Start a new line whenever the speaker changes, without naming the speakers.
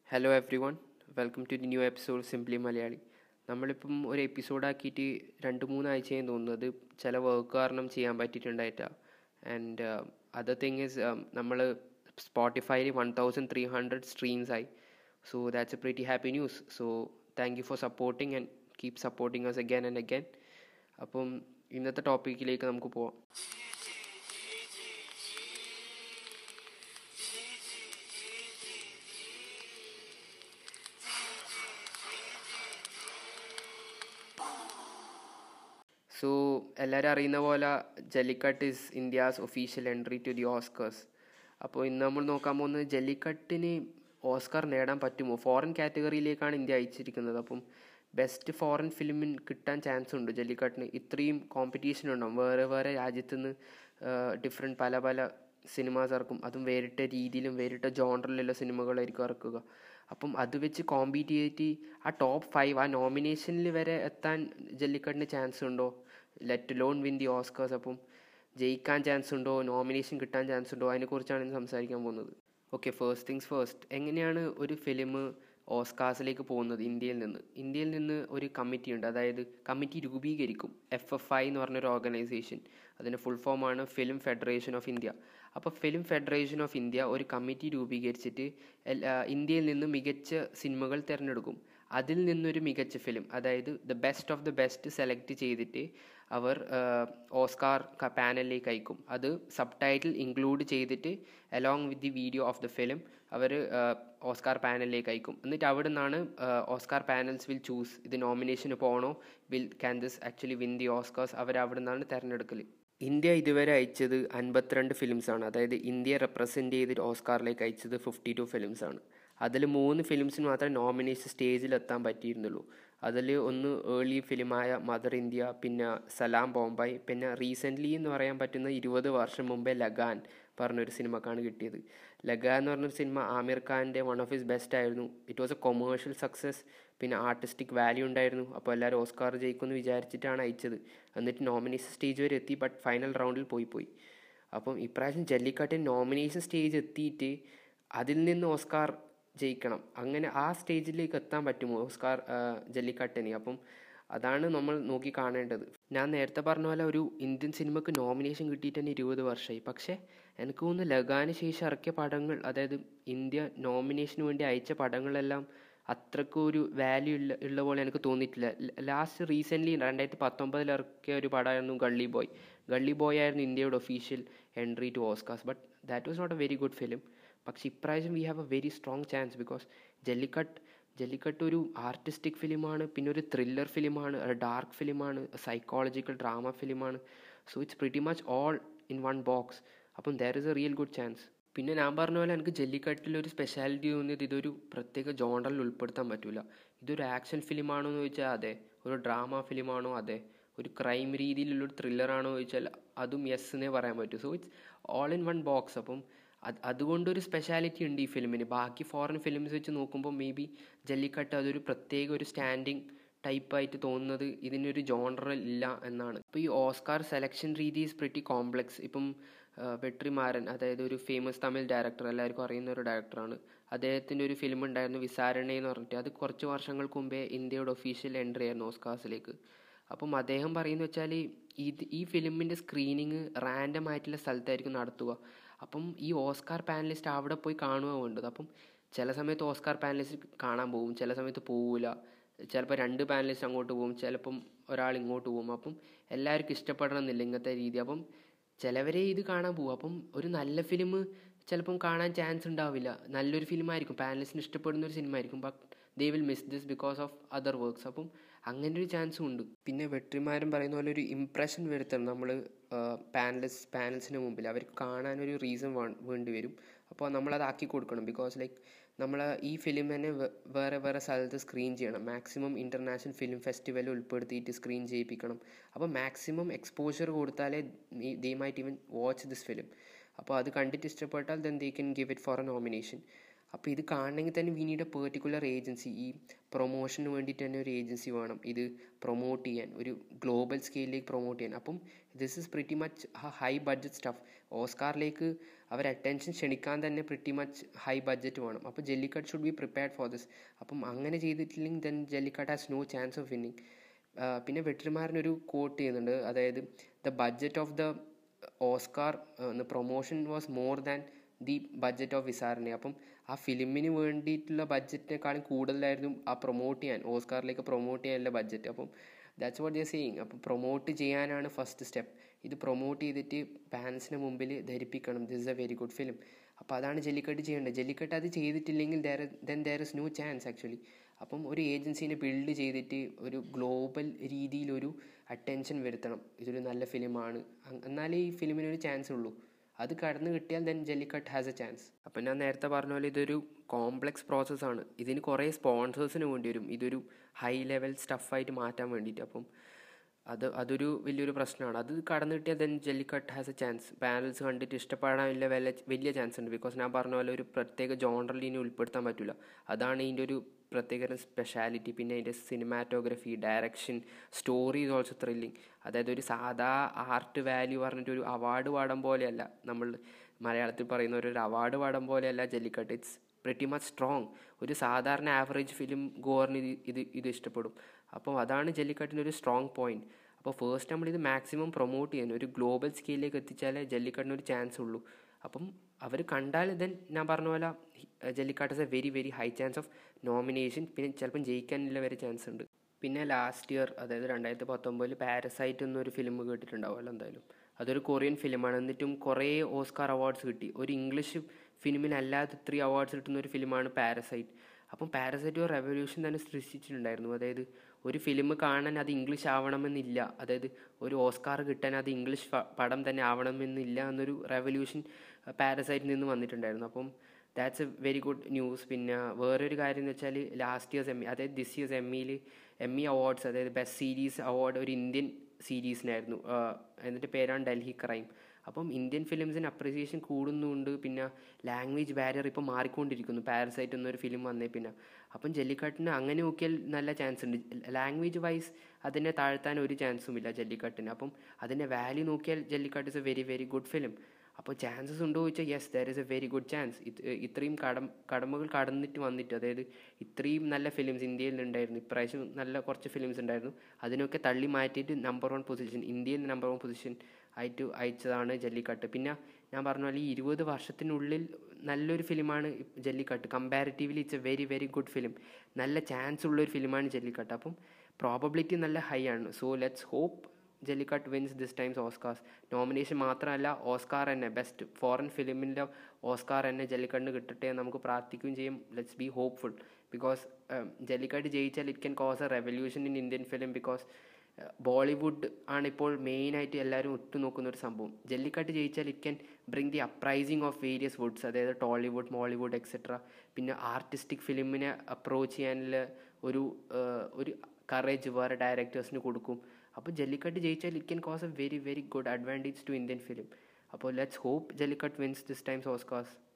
hello everyone welcome to the new episode simply Malayali നമ്മളിപ്പം ഒരു എപ്പിസോഡാക്കിയിട്ട് രണ്ട് മൂന്നാഴ്ചയായി തോന്നുന്നത് ചില വർക്ക് കാരണം ചെയ്യാൻ പറ്റിയിട്ടുണ്ടായിട്ടാണ് ആൻഡ് അതർ തിങ് ഇസ് നമ്മൾ സ്പോട്ടിഫൈയിൽ one thousand three hundred streams ആയി so that's a pretty happy news so thank you for supporting and keep supporting us again and again അപ്പം ഇന്നത്തെ ടോപ്പിക്കിലേക്ക് നമുക്ക് പോവാം സോ എല്ലാവരും അറിയുന്ന പോലെ Jallikattu is India's official entry to the Oscars അപ്പോൾ ഇന്ന് നമ്മൾ നോക്കാൻ പോകുന്നത് ജല്ലിക്കട്ടിന് ഓസ്കാർ നേടാൻ പറ്റുമോ ഫോറിൻ കാറ്റഗറിയിലേക്കാണ് ഇന്ത്യ അയച്ചിരിക്കുന്നത് അപ്പം ബെസ്റ്റ് ഫോറിൻ ഫിലിമിന് കിട്ടാൻ ചാൻസ് ഉണ്ട് ജല്ലിക്കട്ടിന് ഇത്രയും കോമ്പറ്റീഷൻ ഉണ്ടാവും വേറെ വേറെ രാജ്യത്തു നിന്ന് ഡിഫറെൻറ്റ് പല പല സിനിമാസ് ഇറക്കും അതും വേറിട്ട രീതിയിലും വേറിട്ട ജോണറിലുള്ള സിനിമകളായിരിക്കും ഇറക്കുക അപ്പം അത് വെച്ച് കോമ്പീറ്റ് ചെയ്തിട്ട് ആ ടോപ്പ് ഫൈവ് ആ നോമിനേഷനിൽ വരെ എത്താൻ ജല്ലിക്കട്ടിന് ചാൻസ് ഉണ്ടോ let alone win the Oscars അപ്പം ജയിക്കാൻ ചാൻസ് ഉണ്ടോ നോമിനേഷൻ കിട്ടാൻ ചാൻസ് ഉണ്ടോ അതിനെക്കുറിച്ചാണ് ഇന്ന് സംസാരിക്കാൻ പോകുന്നത് ഓക്കെ ഫസ്റ്റ് തിങ്സ് ഫസ്റ്റ് എങ്ങനെയാണ് ഒരു ഫിലിം ഓസ്കാസിലേക്ക് പോകുന്നത് ഇന്ത്യയിൽ നിന്ന് ഇന്ത്യയിൽ നിന്ന് ഒരു കമ്മിറ്റി ഉണ്ട് അതായത് കമ്മിറ്റി രൂപീകരിക്കും എഫ് എഫ് ഐ എന്ന് പറഞ്ഞൊരു ഓർഗനൈസേഷൻ അതിൻ്റെ ഫുൾ ഫോമാണ് ഫിലിം ഫെഡറേഷൻ ഓഫ് ഇന്ത്യ അപ്പോൾ ഫിലിം ഫെഡറേഷൻ ഓഫ് ഇന്ത്യ ഒരു കമ്മിറ്റി രൂപീകരിച്ചിട്ട് ഇന്ത്യയിൽ നിന്ന് മികച്ച സിനിമകൾ തിരഞ്ഞെടുക്കും അതിൽ നിന്നൊരു മികച്ച ഫിലിം അതായത് the best of the best select ചെയ്തിട്ട് അവർ ഓസ്കാർ പാനലിലേക്ക് അയക്കും അത് സബ് ടൈറ്റിൽ ഇൻക്ലൂഡ് ചെയ്തിട്ട് along with the video of the film അവർ ഓസ്കാർ പാനലിലേക്ക് അയക്കും എന്നിട്ട് അവിടെ നിന്നാണ് ഓസ്കാർ പാനൽസ് വിൽ ചൂസ് ഇത് നോമിനേഷന് പോകണോ will can this actually win the Oscars അവർ അവിടെ നിന്നാണ് തിരഞ്ഞെടുക്കൽ ഇന്ത്യ ഇതുവരെ അയച്ചത് അൻപത്തിരണ്ട് ഫിലിംസാണ് അതായത് ഇന്ത്യ റെപ്രസെൻറ്റ് ചെയ്തിട്ട് ഓസ്കാറിലേക്ക് അയച്ചത് ഫിഫ്റ്റി ടു ഫിലിംസാണ് അതിൽ മൂന്ന് ഫിലിംസിന് മാത്രമേ നോമിനേഷൻ സ്റ്റേജിൽ എത്താൻ പറ്റിയിരുന്നുള്ളൂ അതിൽ ഒന്ന് ഏർലി ഫിലിമായ മദർ ഇന്ത്യ പിന്നെ സലാം ബോംബായി പിന്നെ റീസെൻ്റ്ലി എന്ന് പറയാൻ പറ്റുന്ന ഇരുപത് വർഷം മുമ്പേ ലഗാൻ പറഞ്ഞൊരു സിനിമക്കാണ് കിട്ടിയത് ലഗാൻ എന്ന് പറഞ്ഞൊരു സിനിമ ആമിർ ഖാൻ്റെ വൺ ഓഫ് ഹിസ് ബെസ്റ്റ് ആയിരുന്നു it was a commercial success പിന്നെ ആർട്ടിസ്റ്റിക് വാല്യൂ ഉണ്ടായിരുന്നു അപ്പോൾ എല്ലാവരും ഓസ്കാർ ജയിക്കുമെന്ന് വിചാരിച്ചിട്ടാണ് അയച്ചത് എന്നിട്ട് നോമിനേഷൻ സ്റ്റേജ് വരെ എത്തി ബട്ട് ഫൈനൽ റൗണ്ടിൽ പോയി പോയി അപ്പം ഇപ്രാവശ്യം ജല്ലിക്കട്ടിന് നോമിനേഷൻ സ്റ്റേജ് എത്തിയിട്ട് അതിൽ നിന്ന് ഓസ്കാർ ജയിക്കണം അങ്ങനെ ആ സ്റ്റേജിലേക്ക് എത്താൻ പറ്റുമോ ഓസ്കാർ ജല്ലിക്കട്ടിന് അപ്പം അതാണ് നമ്മൾ നോക്കി കാണേണ്ടത് ഞാൻ നേരത്തെ പറഞ്ഞ പോലെ ഒരു ഇന്ത്യൻ സിനിമക്ക് നോമിനേഷൻ കിട്ടിയിട്ട് തന്നെ ഇരുപത് വർഷമായി പക്ഷേ എനിക്ക് തോന്നുന്നു ലഗാന് ശേഷം ഇറക്കിയ പടങ്ങൾ അതായത് ഇന്ത്യ നോമിനേഷന് വേണ്ടി അയച്ച പടങ്ങളെല്ലാം അത്രക്കും ഒരു വാല്യൂ ഉള്ള ഉള്ള പോലെ എനിക്ക് തോന്നിയിട്ടില്ല ലാസ്റ്റ് റീസെൻ്റ്ലി രണ്ടായിരത്തി പത്തൊമ്പതിൽ ഇറക്കിയ ഒരു പടമായിരുന്നു ഗള്ളി ബോയ് ഗള്ളി ബോയ് ആയിരുന്നു ഇന്ത്യയുടെ official entry to Oscars but that was not a very good film പക്ഷെ ഇപ്രാവശ്യം we have a very strong chance because Jallikattu Jallikattu ഒരു ആർട്ടിസ്റ്റിക് ഫിലിമാണ് പിന്നെ ഒരു ത്രില്ലർ ഫിലിമാണ് ഒരു ഡാർക്ക് ഫിലിമാണ് സൈക്കോളജിക്കൽ ഡ്രാമ ഫിലിമാണ് so it's pretty much all in one box അപ്പം there is a real good chance പിന്നെ ഞാൻ പറഞ്ഞ പോലെ എനിക്ക് ജല്ലിക്കട്ടിൽ ഒരു സ്പെഷ്യാലിറ്റി തോന്നിയത് ഇതൊരു പ്രത്യേക ജോണറിൽ ഉൾപ്പെടുത്താൻ പറ്റില്ല ഇതൊരു ആക്ഷൻ ഫിലിമാണോ എന്ന് ചോദിച്ചാൽ അതെ ഒരു ഡ്രാമ ഫിലിമാണോ അതെ ഒരു ക്രൈം രീതിയിലുള്ളൊരു ത്രില്ലറാണോ ചോദിച്ചാൽ അതും യെസ് എന്നേ പറയാൻ പറ്റൂ so it's all in one box അപ്പം അത് അതുകൊണ്ടൊരു സ്പെഷ്യാലിറ്റി ഉണ്ട് ഈ ഫിലിമിന് ബാക്കി ഫോറിൻ ഫിലിംസ് വെച്ച് നോക്കുമ്പോൾ മേ ബി ജല്ലിക്കട്ട് അതൊരു പ്രത്യേക ഒരു സ്റ്റാൻഡിങ് ടൈപ്പായിട്ട് തോന്നുന്നത് ഇതിനൊരു ജോണറൽ ഇല്ല എന്നാണ് ഇപ്പോൾ ഈ ഓസ്കാർ സെലക്ഷൻ രീതി ഈസ് പ്രിറ്റി കോംപ്ലക്സ് ഇപ്പം വെട്രിമാരൻ അതായത് ഒരു ഫേമസ് തമിഴ് ഡയറക്ടർ എല്ലാവർക്കും അറിയുന്ന ഒരു ഡയറക്ടറാണ് അദ്ദേഹത്തിൻ്റെ ഒരു ഫിലിം ഉണ്ടായിരുന്നു വിസാരണ എന്ന് പറഞ്ഞിട്ട് അത് കുറച്ച് വർഷങ്ങൾക്ക് മുമ്പേ ഇന്ത്യയുടെ ഒഫീഷ്യൽ എൻട്രി ആയിരുന്നു ഓസ്കാർസിലേക്ക് അപ്പം അദ്ദേഹം പറയുന്നത് വെച്ചാൽ ഇത് ഈ ഫിലിമിൻ്റെ സ്ക്രീനിങ് റാൻഡം ആയിട്ടുള്ള സ്ഥലത്തായിരിക്കും നടത്തുക അപ്പം ഈ ഓസ്കാർ പാനലിസ്റ്റ് അവിടെ പോയി കാണുക വേണ്ടത് അപ്പം ചില സമയത്ത് ഓസ്കാർ പാനലിസ്റ്റ് കാണാൻ പോകും ചില സമയത്ത് പോവില്ല ചിലപ്പോൾ രണ്ട് പാനലിസ്റ്റ് അങ്ങോട്ട് പോകും ചിലപ്പം ഒരാൾ ഇങ്ങോട്ട് പോകും അപ്പം എല്ലാവർക്കും ഇഷ്ടപ്പെടണമെന്നില്ല ഇങ്ങനത്തെ രീതി അപ്പം ചിലവരെ ഇത് കാണാൻ പോകും അപ്പം ഒരു നല്ല ഫിലിം ചിലപ്പം കാണാൻ ചാൻസ് ഉണ്ടാവില്ല നല്ലൊരു ഫിലിമായിരിക്കും പാനലിസ്റ്റിന് ഇഷ്ടപ്പെടുന്ന ഒരു സിനിമ ആയിരിക്കും but they will miss this because of other works അപ്പം അങ്ങനെ ഒരു ചാൻസും ഉണ്ട് പിന്നെ വെട്രിമാരും പറയുന്ന പോലെ ഒരു ഇംപ്രഷൻ വരുത്തണം നമ്മൾ പാനലിസ്റ്റ് പാനൽസിന് മുമ്പിൽ അവർക്ക് കാണാനൊരു റീസൺ വേണ്ടി വരും അപ്പോൾ നമ്മളത് ആക്കി കൊടുക്കണം ബിക്കോസ് ലൈക്ക് നമ്മൾ ഈ ഫിലിം തന്നെ വേറെ വേറെ സ്ഥലത്ത് സ്ക്രീൻ ചെയ്യണം മാക്സിമം ഇൻ്റർനാഷണൽ ഫിലിം ഫെസ്റ്റിവൽ ഉൾപ്പെടുത്തിയിട്ട് സ്ക്രീൻ ചെയ്യിപ്പിക്കണം അപ്പോൾ മാക്സിമം എക്സ്പോഷർ കൊടുത്താലേ they might even watch this film അപ്പോൾ അത് കണ്ടിട്ട് ഇഷ്ടപ്പെട്ടാൽ then they can give it for a nomination അപ്പോൾ ഇത് കാണണമെങ്കിൽ തന്നെ we need a particular agency ഈ പ്രൊമോഷന് വേണ്ടിയിട്ട് തന്നെ ഒരു ഏജൻസി വേണം ഇത് പ്രൊമോട്ട് ചെയ്യാൻ ഒരു ഗ്ലോബൽ സ്കെയിലിലേക്ക് പ്രൊമോട്ട് ചെയ്യാൻ അപ്പം this is pretty much high budget stuff ഓസ്കാറിലേക്ക് അവർ അറ്റൻഷൻ ക്ഷണിക്കാൻ തന്നെ പ്രിറ്റി മച്ച് ഹൈ ബഡ്ജറ്റ് വേണം അപ്പോൾ Jallikattu should be prepared for this അപ്പം അങ്ങനെ ചെയ്തിട്ടില്ലെങ്കിൽ then Jallikattu has no chance of winning പിന്നെ വെട്രിമാരനൊരു കോട്ട് ചെയ്യുന്നുണ്ട് അതായത് the budget of the Oscar promotion was more than the budget of വിസാറിനെ അപ്പം ആ ഫിലിമിന് വേണ്ടിയിട്ടുള്ള ബഡ്ജറ്റിനേക്കാളും കൂടുതലായിരുന്നു ആ പ്രൊമോട്ട് ചെയ്യാൻ ഓസ്കാറിലേക്ക് പ്രൊമോട്ട് ചെയ്യാനുള്ള ബഡ്ജറ്റ് അപ്പം ദാറ്റ്സ് വാട്ട് ദ സീയിങ് അപ്പം പ്രൊമോട്ട് ചെയ്യാനാണ് ഫസ്റ്റ് സ്റ്റെപ്പ് ഇത് പ്രൊമോട്ട് ചെയ്തിട്ട് പാൻസിന് മുമ്പിൽ ധരിപ്പിക്കണം this is a very good film അപ്പോൾ അതാണ് ജെല്ലിക്കട്ട് ചെയ്യേണ്ടത് ജെല്ലിക്കട്ട് അത് ചെയ്തിട്ടില്ലെങ്കിൽ there then there is no chance actually അപ്പം ഒരു ഏജൻസീനെ ബിൽഡ് ചെയ്തിട്ട് ഒരു ഗ്ലോബൽ രീതിയിലൊരു അറ്റൻഷൻ വരുത്തണം ഇതൊരു നല്ല ഫിലിമാണ് എന്നാലേ ഈ ഫിലിമിന് ഒരു ചാൻസ് ഉള്ളൂ അത് കടന്നു കിട്ടിയാൽ then Jallikattu has a chance അപ്പം ഞാൻ നേരത്തെ പറഞ്ഞ പോലെ ഇതൊരു കോംപ്ലക്സ് പ്രോസസ്സാണ് ഇതിന് കുറേ സ്പോൺസേഴ്സിന് വേണ്ടി വരും ഇതൊരു ഹൈ ലെവൽ സ്റ്റഫായിട്ട് മാറ്റാൻ വേണ്ടിയിട്ട് അപ്പം അത് അതൊരു വലിയൊരു പ്രശ്നമാണ് അത് കടന്നു കിട്ടിയാൽ then Jallikattu has a chance panels കണ്ടിട്ട് ഇഷ്ടപ്പെടാനുള്ള വലിയ വലിയ ചാൻസ് ഉണ്ട് ബിക്കോസ് ഞാൻ പറഞ്ഞ പോലെ ഒരു പ്രത്യേക ജോണറിൽ ഇനി ഉൾപ്പെടുത്താൻ പറ്റില്ല അതാണ് ഇതിൻ്റെ ഒരു പ്രത്യേക സ്പെഷ്യാലിറ്റി പിന്നെ അതിൻ്റെ cinematography direction story is also thrilling അതായത് ഒരു സാധാ ആർട്ട് വാല്യൂ പറഞ്ഞിട്ട് ഒരു അവാർഡ് പാടം പോലെയല്ല നമ്മൾ മലയാളത്തിൽ പറയുന്ന ഒരു അവാർഡ് പാടം പോലെയല്ല Jallikattu it's pretty much strong ഒരു സാധാരണ ആവറേജ് ഫിലിം ഗോറിന് ഇത് ഇത് ഇത് ഇഷ്ടപ്പെടും അപ്പോൾ അതാണ് ജെല്ലിക്കട്ടിൻ്റെ ഒരു സ്ട്രോങ് പോയിന്റ് അപ്പോൾ ഫസ്റ്റ് നമ്മൾ ഇത് മാക്സിമം പ്രൊമോട്ട് ചെയ്യാൻ ഒരു ഗ്ലോബൽ സ്കെയിലേക്ക് എത്തിച്ചാലേ ജെല്ലിക്കട്ടിന് ഒരു ചാൻസ് ഉള്ളൂ അപ്പം അവർ കണ്ടാൽ ദെൻ ഞാൻ പറഞ്ഞ പോലെ Jallikattu is a very very high chance of nomination പിന്നെ ചിലപ്പം ജയിക്കാനുള്ള വരെ ചാൻസ് ഉണ്ട് പിന്നെ ലാസ്റ്റ് ഇയർ അതായത് രണ്ടായിരത്തി പത്തൊമ്പതിൽ പാരസൈറ്റ് എന്നൊരു ഫിലിം കേട്ടിട്ടുണ്ടാവുമല്ലോ എന്തായാലും അതൊരു കൊറിയൻ ഫിലിമാണ് എന്നിട്ടും കുറേ ഓസ്കാർ അവാർഡ്സ് കിട്ടി ഒരു ഇംഗ്ലീഷ് ഫിലിമിനല്ലാതെ ഇത്രയും അവാർഡ്സ് കിട്ടുന്ന ഒരു ഫിലിമാണ് പാരസൈറ്റ് അപ്പം പാരസൈറ്റ് ഒരു റെവല്യൂഷൻ തന്നെ സൃഷ്ടിച്ചിട്ടുണ്ടായിരുന്നു അതായത് ഒരു ഫിലിം കാണാൻ അത് ഇംഗ്ലീഷ് ആവണമെന്നില്ല അതായത് ഒരു ഓസ്കാർ കിട്ടാൻ അത് ഇംഗ്ലീഷ് പടം തന്നെ ആവണമെന്നില്ല എന്നൊരു റെവല്യൂഷൻ പാരസൈറ്റിൽ നിന്ന് വന്നിട്ടുണ്ടായിരുന്നു അപ്പം that's a very good news പിന്നെ വേറൊരു കാര്യം എന്ന് വെച്ചാൽ ലാസ്റ്റ് ഇയേഴ്സ് എം ഇ അതായത് ദിസ് ഇയേഴ്സ് എം ഇയിൽ എം ഇ അവാർഡ്സ് അതായത് ബെസ്റ്റ് സീരീസ് അവാർഡ് ഒരു ഇന്ത്യൻ സീരീസിനായിരുന്നു എന്നിട്ട് പേരാണ് ഡൽഹി ക്രൈം അപ്പം ഇന്ത്യൻ ഫിലിംസിന് അപ്രിസിയേഷൻ കൂടുന്നുണ്ട് പിന്നെ ലാംഗ്വേജ് ബാരിയർ ഇപ്പോൾ മാറിക്കൊണ്ടിരിക്കുന്നു പാരസൈറ്റ് എന്നൊരു ഫിലിം വന്നേ പിന്നെ അപ്പം ജല്ലിക്കട്ടിന് അങ്ങനെ നോക്കിയാൽ നല്ല ചാൻസ് ഉണ്ട് ലാംഗ്വേജ് വൈസ് അതിനെ താഴ്ത്താൻ ഒരു ചാൻസും ഇല്ല ജല്ലിക്കട്ടിന് അപ്പം അതിൻ്റെ വാല്യൂ നോക്കിയാൽ Jallikattu is a very very good film അപ്പോൾ ചാൻസസ് ഉണ്ടോ ചോദിച്ചാൽ yes there is a very good chance ഇത്രയും കടം കടമകൾ കടന്നിട്ട് വന്നിട്ട് അതായത് ഇത്രയും നല്ല ഫിലിംസ് ഇന്ത്യയിൽ ഉണ്ടായിരുന്നു ഇപ്രാവശ്യം നല്ല കുറച്ച് ഫിലിംസ് ഉണ്ടായിരുന്നു അതിനൊക്കെ തള്ളി മാറ്റിയിട്ട് നമ്പർ വൺ പൊസിഷൻ ഇന്ത്യയിൽ നമ്പർ വൺ പൊസിഷൻ ആയിട്ട് അയച്ചതാണ് ജല്ലിക്കട്ട് പിന്നെ ഞാൻ പറഞ്ഞ പോലെ ഈ ഇരുപത് വർഷത്തിനുള്ളിൽ നല്ലൊരു ഫിലിമാണ് Jallikattu comparatively it's a very very good film നല്ല ചാൻസ് ഉള്ള ഒരു ഫിലിമാണ് ജല്ലിക്കട്ട് അപ്പം പ്രോബബിലിറ്റി നല്ല ഹൈ ആണ് so let's hope Jallikattu wins this times Oscars nomination മാത്രമല്ല ഓസ്കാർ തന്നെ ബെസ്റ്റ് ഫോറിൻ ഫിലിമിൻ്റെ ഓസ്കാർ തന്നെ ജെല്ലിക്കട്ടിന് കിട്ടട്ടെ എന്ന് നമുക്ക് പ്രാർത്ഥിക്കുകയും ചെയ്യും let's be hopeful because Jallikattu ജയിച്ചാൽ it can cause a revolution in Indian film because Bollywood ആണ് ഇപ്പോൾ മെയിനായിട്ട് എല്ലാവരും ഉറ്റുനോക്കുന്ന ഒരു സംഭവം ജെല്ലിക്കട്ട് ജയിച്ചാൽ it can bring the uprising of various woods അതായത് ടോളിവുഡ് മോളിവുഡ് എക്സെട്ര പിന്നെ ആർട്ടിസ്റ്റിക് ഫിലിമിനെ അപ്രോച്ച് ചെയ്യാനുള്ള ഒരു ഒരു കറേജ് വേറെ ഡയറക്ടേഴ്സിന് കൊടുക്കും അപ്പോൾ ജല്ലിക്കട്ട് ജയിച്ചാൽ it can cause a very very good advantage to Indian film അപ്പോൾ let's hope Jallikattu wins this times Oscars